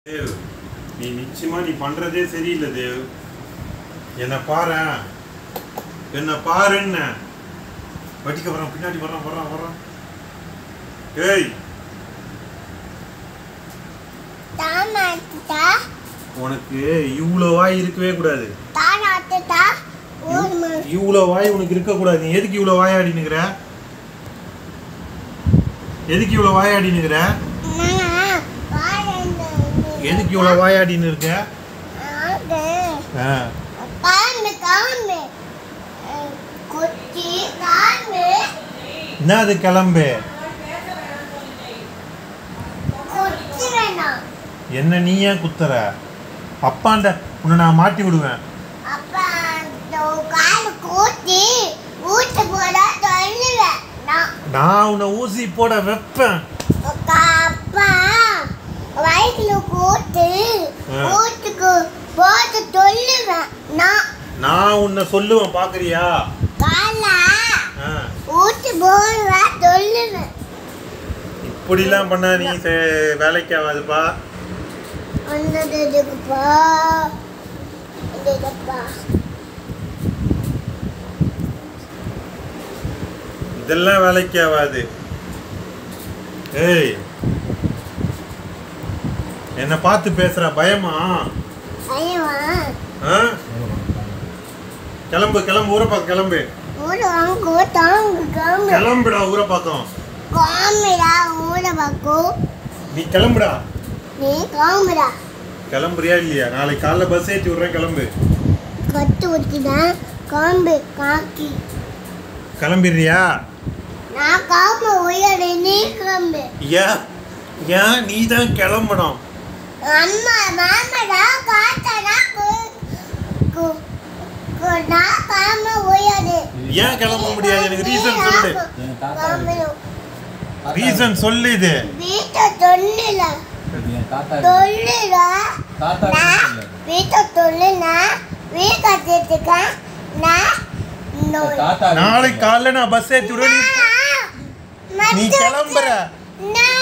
தேவ் நீ நிச்சயமா நீ பண்றதே சரியில்லை தேவ் என்ன பாரு என்ன பாருன்னு வட்டிக்க வரான் பின்னாடி வரான் வரான் வரான் ஏய் தானாட்டுட்டா உனக்கு இவ்வளோ வாய் இருக்கவே கூடாது தானாட்டுட்டா ஒரு மணி இவ்வளோ வாய் உனக்கு இருக்கக்கூடாது நீ எதுக்கு இவ்வளோ வாயாடினுக்கிற எதுக்கு இவ்வளோ வாயாடினுக்கிற நான் பாருங்க எதுக்கு இவ்வளோ வாயாடின்னு இருக்க ஆடு ஆ காமு காமு குச்சி காமு என்ன அது கிளம்பு குச்சி வேணாம் என்ன நீ ஏன் குத்துற அப்பாண்ட உன்னை நான் மாட்டி விடுவேன் அப்பா அந்த காலு கூட்டி ஊட்டு போட சொல்லுவேன் நான் நான் உன்னை ஊசி போட வைப்பேன் அக்கா, அப்பா வயிற்றுல கூட்டு ஆ. ஊட்டுக்கு போட்டு சொல்லுவேன் நான் நான் உன்னை சொல்லுவேன் பாக்குறியா காலை ஆ. ஊட்டு போடுவேன் சொல்லுவேன் இப்படிலாம் பண்ணா நீ சே- வேலைக்கு ஆகாதுப்பா வந்ததுக்குப்பா இதுப்பா இதெல்லாம் வேலைக்கு ஆகாது ஏய் என்னை பார்த்து பேசுற பயமா ஐயவா ஆ? கிளம்பு கிளம்பு ஊரை பார்க்க கிளம்பு ஊட வாங்க தாங்க காமி கிளம்புடா ஊரை பார்க்கும் காமிடா ஊட பாக்கு நீ கிளம்புடா நீ காமிடா கிளம்புறியா இல்லையா நாளைக்கு காலைல பஸ் ஏற்றி விட்றேன் கிளம்பு கத்து ஊற்றிதான் காம்பு காக்கி கிளம்பிடுறியா நான் காம உயர நீ காம்பு ஏன் ஏன் நீ தான் கிளம்பணும் அம்மா மாமடா காத்தடா கு கு கு நான் காம உயரு ஏன் கிளம்ப முடியாது எனக்கு ரீசன் சொல்லு என் தாத்தா காமணும் ரீசன் சொல்லு இது வீட்டை தொல்லுல இது என் தாத்தா தொல்லுல தாத்தா நான் இல்லை. வீட்டை தொல்லுல வீடு கட்டிட்டுக்க நான் நோய் தாத்தா நாளைக்கு காலைல நான் பஸ் ஏற்றி விடுறேன் நீ- நீ கிளம்புற நான்